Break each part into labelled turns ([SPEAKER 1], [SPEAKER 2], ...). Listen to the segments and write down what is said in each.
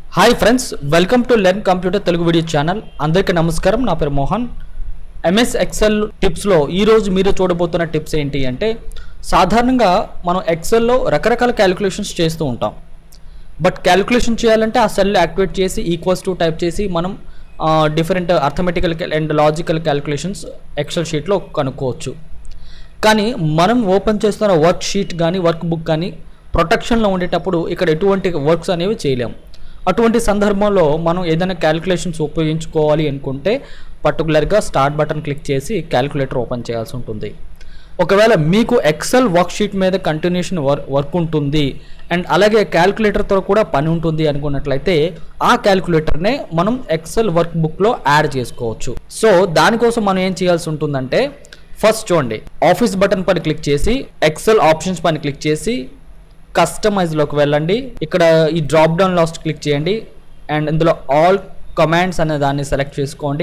[SPEAKER 1] hi friends welcome to learn computer Telugu video channel అందరికీ నమస్కారం నా పేరు మోహన్ ఎంఎస్ ఎక్సెల్ టిప్స్లో ఈరోజు మీరు చూడబోతున్న టిప్స్ ఏంటి అంటే సాధారణంగా మనం ఎక్సెల్లో రకరకాల క్యాలిక్యులేషన్స్ చేస్తూ ఉంటాం బట్ క్యాలిక్యులేషన్ చేయాలంటే ఆ సెల్ యాక్టివేట్ చేసి ఈక్వల్స్ టు టైప్ చేసి మనం different arithmetical and logical calculations Excel షీట్లో కనుక్కోవచ్చు కానీ మనం ఓపెన్ చేస్తున్న వర్క్ షీట్ కానీ వర్క్ బుక్ కానీ ప్రొటెక్షన్లో ఉండేటప్పుడు ఇక్కడ ఎటువంటి వర్క్స్ అనేవి చేయలేము అటువంటి సందర్భంలో మనం ఏదైనా క్యాలిక్యులేషన్స్ ఉపయోగించుకోవాలి అనుకుంటే పర్టికులర్గా స్టార్ట్ బటన్ క్లిక్ చేసి క్యాలిక్యులేటర్ ఓపెన్ చేయాల్సి ఉంటుంది ఒకవేళ మీకు ఎక్సెల్ వర్క్ షీట్ మీద కంటిన్యూషన్ వర్ వర్క్ ఉంటుంది అండ్ అలాగే క్యాలిక్యులేటర్తో కూడా పని ఉంటుంది అనుకున్నట్లయితే ఆ క్యాలిక్యులేటర్నే మనం ఎక్సెల్ వర్క్ బుక్లో యాడ్ చేసుకోవచ్చు సో దానికోసం మనం ఏం చేయాల్సి ఉంటుందంటే ఫస్ట్ చూడండి ఆఫీస్ బటన్ పైన క్లిక్ చేసి ఎక్సెల్ ఆప్షన్స్ పైన క్లిక్ చేసి కస్టమైజ్లోకి వెళ్ళండి ఇక్కడ ఈ డ్రాప్ డౌన్ లాస్ట్ క్లిక్ చేయండి అండ్ ఇందులో ఆల్ కమాండ్స్ అనే దాన్ని సెలెక్ట్ చేసుకోండి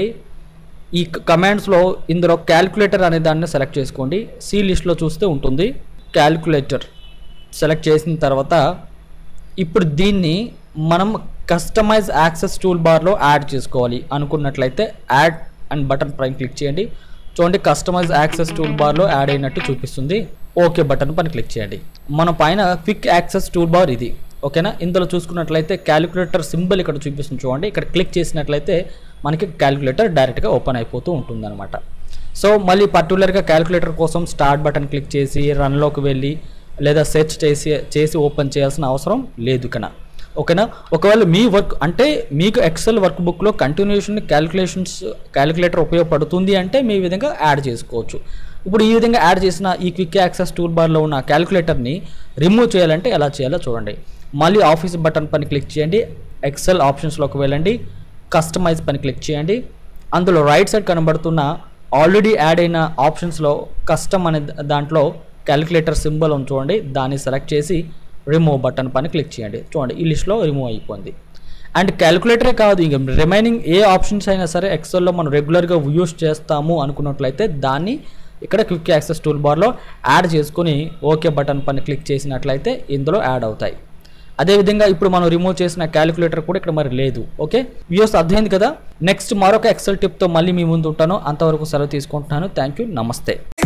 [SPEAKER 1] ఈ కమాండ్స్లో ఇందులో క్యాలిక్యులేటర్ అనే దాన్ని సెలెక్ట్ చేసుకోండి సి లిస్ట్లో చూస్తే ఉంటుంది క్యాలిక్యులేటర్ సెలెక్ట్ చేసిన తర్వాత ఇప్పుడు దీన్ని మనం కస్టమైజ్ యాక్సెస్ టూల్ బార్లో యాడ్ చేసుకోవాలి అనుకున్నట్లయితే యాడ్ అండ్ బటన్ పైన క్లిక్ చేయండి చూడండి కస్టమైజ్ యాక్సెస్ టూల్ బార్లో యాడ్ అయినట్టు చూపిస్తుంది ఓకే బటన్ పైన క్లిక్ చేయండి మన పైన క్విక్ యాక్సెస్ టూల్ బార్ ఇది ఓకేనా ఇందులో చూసుకున్నట్లయితే క్యాలిక్యులేటర్ సింబల్ ఇక్కడ చూపిస్తుంది చూడండి ఇక్కడ క్లిక్ చేసినట్లయితే మనకి క్యాలిక్యులేటర్ డైరెక్ట్గా ఓపెన్ అయిపోతూ ఉంటుందన్నమాట సో మళ్ళీ పర్టికులర్గా క్యాలిక్యులేటర్ కోసం స్టార్ట్ బటన్ క్లిక్ చేసి రన్లోకి వెళ్ళి లేదా సెర్చ్ చేసి చేసి ఓపెన్ చేయాల్సిన అవసరం లేదు కన ఓకేనా ఒకవేళ మీ వర్క్ అంటే మీకు ఎక్సెల్ వర్క్ బుక్లో కంటిన్యూషన్ క్యాలిక్యులేషన్స్ క్యాలిక్యులేటర్ ఉపయోగపడుతుంది అంటే మీ ఈ విధంగా యాడ్ చేసుకోవచ్చు ఇప్పుడు ఈ విధంగా యాడ్ చేసిన ఈ క్విక్ యాక్సెస్ టూల్ బార్లో ఉన్న క్యాలిక్యులేటర్ని రిమూవ్ చేయాలంటే ఎలా చేయాలో చూడండి మళ్ళీ ఆఫీస్ బటన్ పని క్లిక్ చేయండి ఎక్సెల్ ఆప్షన్స్లోకి వెళ్ళండి కస్టమైజ్ పని క్లిక్ చేయండి అందులో రైట్ సైడ్ కనబడుతున్న ఆల్రెడీ యాడ్ అయిన ఆప్షన్స్లో కస్టమ్ అనే దాంట్లో క్యాలిక్యులేటర్ సింబల్ ఉంది చూడండి దాన్ని సెలెక్ట్ చేసి రిమూవ్ బటన్ పైన క్లిక్ చేయండి చూడండి ఈ లిస్ట్లో రిమూవ్ అయిపోయింది అండ్ క్యాలిక్యులేటరే కాదు ఇంక రిమైనింగ్ ఏ ఆప్షన్స్ అయినా సరే ఎక్సెల్లో మనం రెగ్యులర్గా యూస్ చేస్తాము అనుకున్నట్లయితే దాన్ని ఇక్కడ క్విక్ యాక్సెస్ టూల్ బార్లో యాడ్ చేసుకుని ఓకే బటన్ పైన క్లిక్ చేసినట్లయితే ఇందులో యాడ్ అవుతాయి అదేవిధంగా ఇప్పుడు మనం రిమూవ్ చేసిన క్యాలిక్యులేటర్ కూడా ఇక్కడ మరి లేదు ఓకే వ్యూస్ అర్థమైంది కదా నెక్స్ట్ మరొక ఎక్సెల్ టిప్తో మళ్ళీ మీ ముందు ఉంటాను అంతవరకు సెలవు తీసుకుంటున్నాను థ్యాంక్ యూ నమస్తే